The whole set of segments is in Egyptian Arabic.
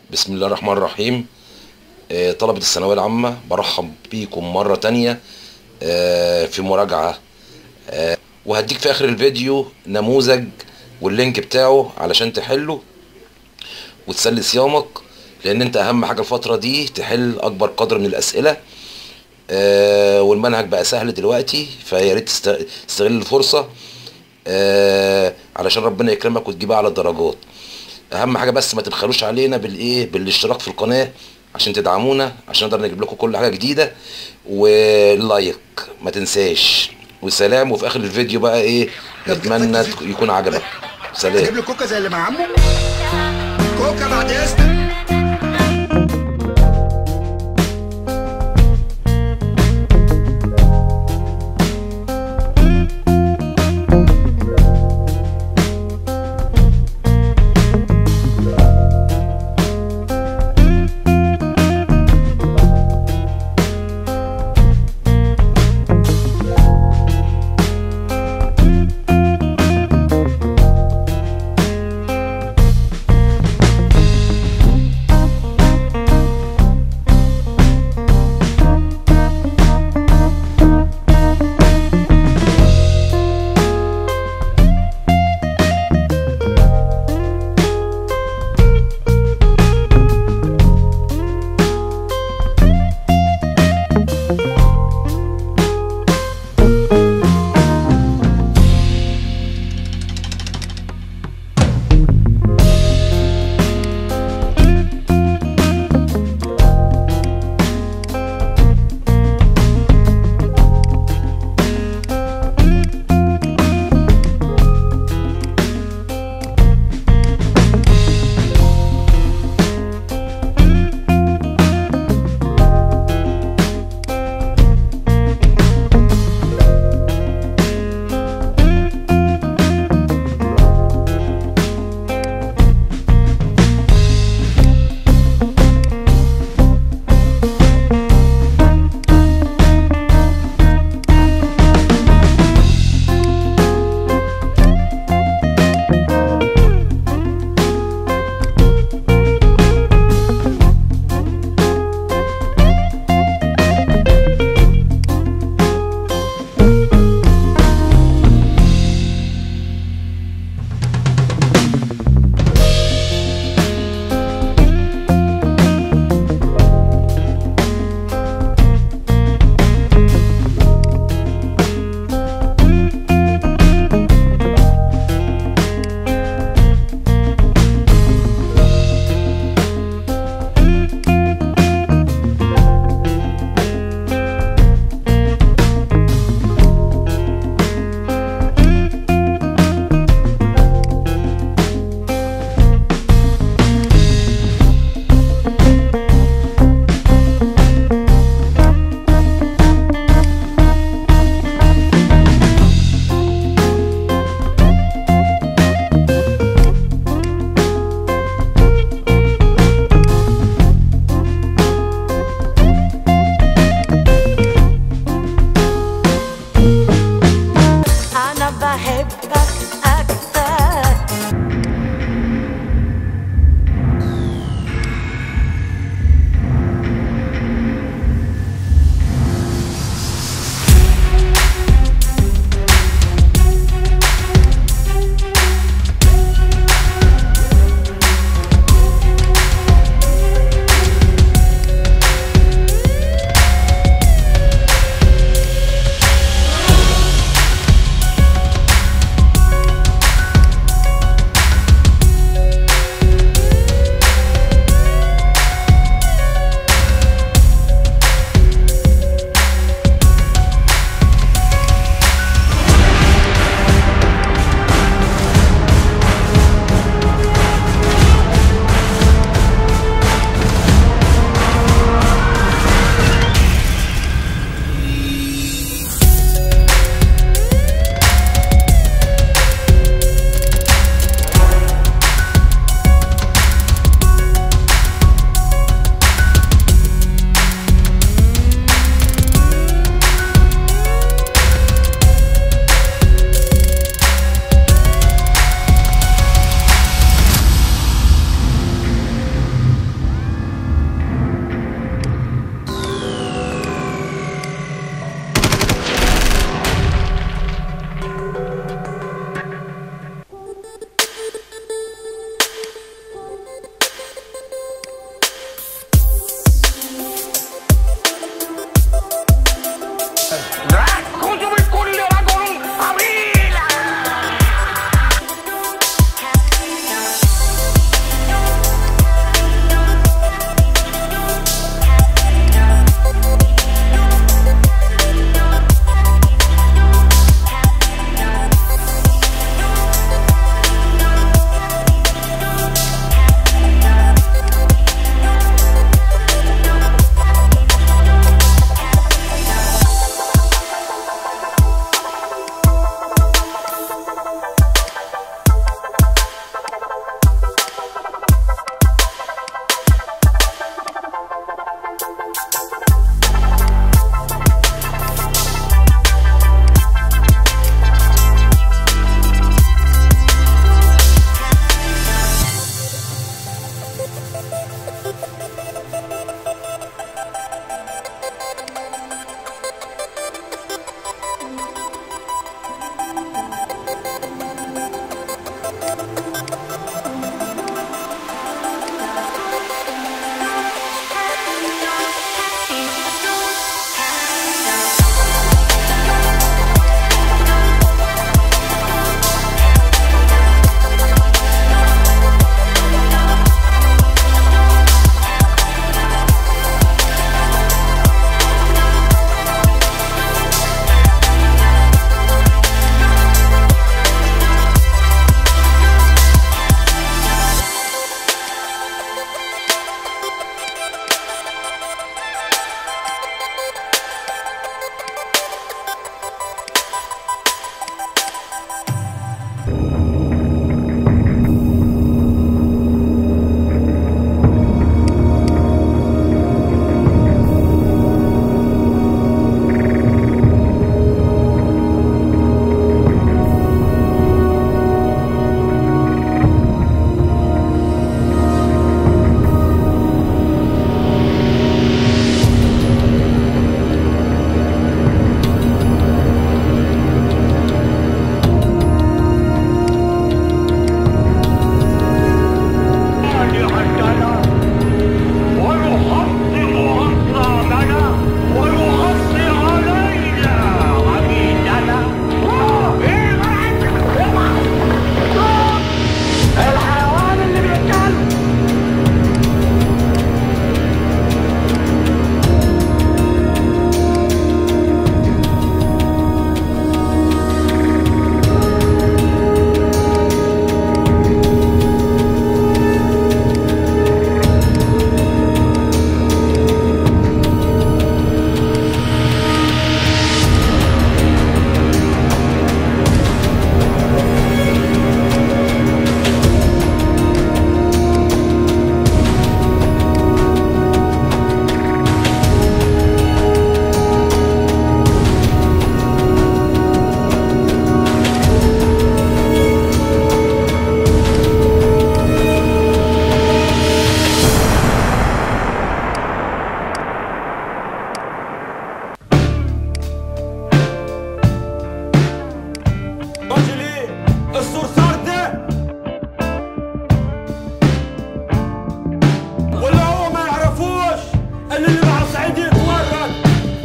بسم الله الرحمن الرحيم آه، طلبة الثانوية العامة برحب بيكم مرة تانية آه، في مراجعة آه، وهديك في آخر الفيديو نموذج واللينك بتاعه علشان تحله وتسلي صيامك لأن أنت أهم حاجة الفترة دي تحل أكبر قدر من الأسئلة آه، والمنهج بقى سهل دلوقتي فيا ريت تست- تستغل الفرصة آه، علشان ربنا يكرمك وتجيبها على الدرجات اهم حاجه بس ما تبخلوش علينا بالايه بالاشتراك في القناه عشان تدعمونا عشان نقدر نجيب لكم كل حاجه جديده واللايك ما تنساش وسلام وفي اخر الفيديو بقى ايه نتمنى تك- يكون عجبك سلام اجيب لي كوكا زي اللي مع عمو كوكا بعد اذنك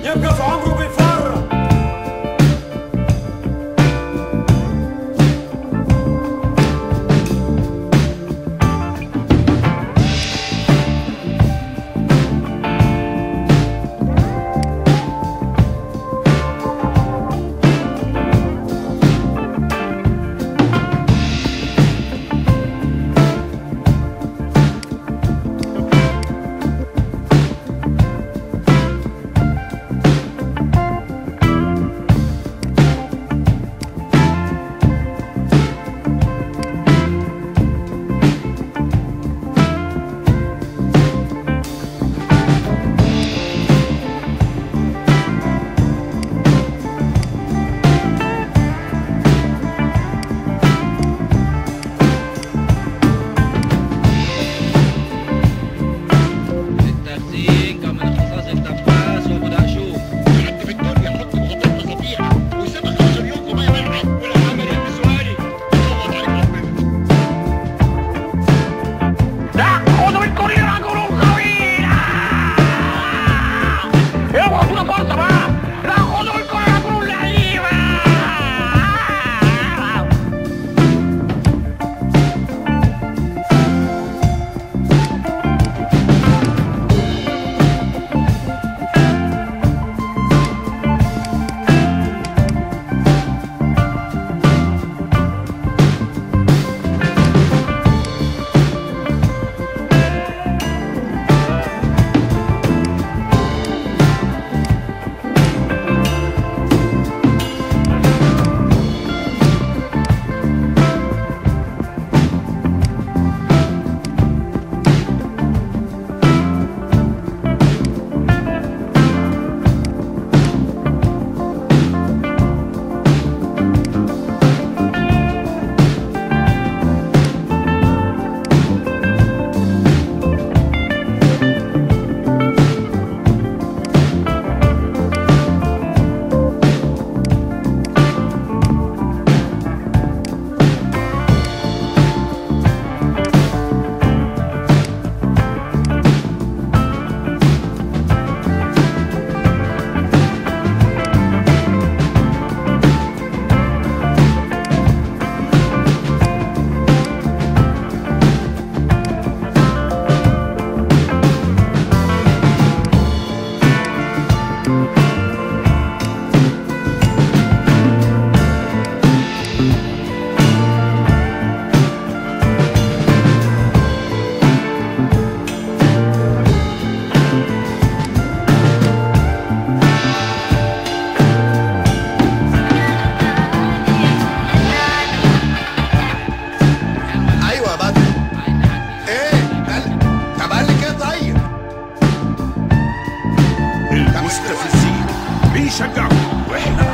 يبقى في عمره بيفرق التخزين كان من اختصاص الدباس وابو دهشوم حد في الدنيا حط بخطوط صفيحة ويسيبك 15 يوم وما يمنعك والعمل النسواني صوت عليك ربنا تأخذ من كل رجل طويلة يبقى كل فرصة بقى تأخذ من كل رجل لعيبة ايوه يا بدر ايه قال طب قال لك ايه طيب المستفزين بيشجعوا واحنا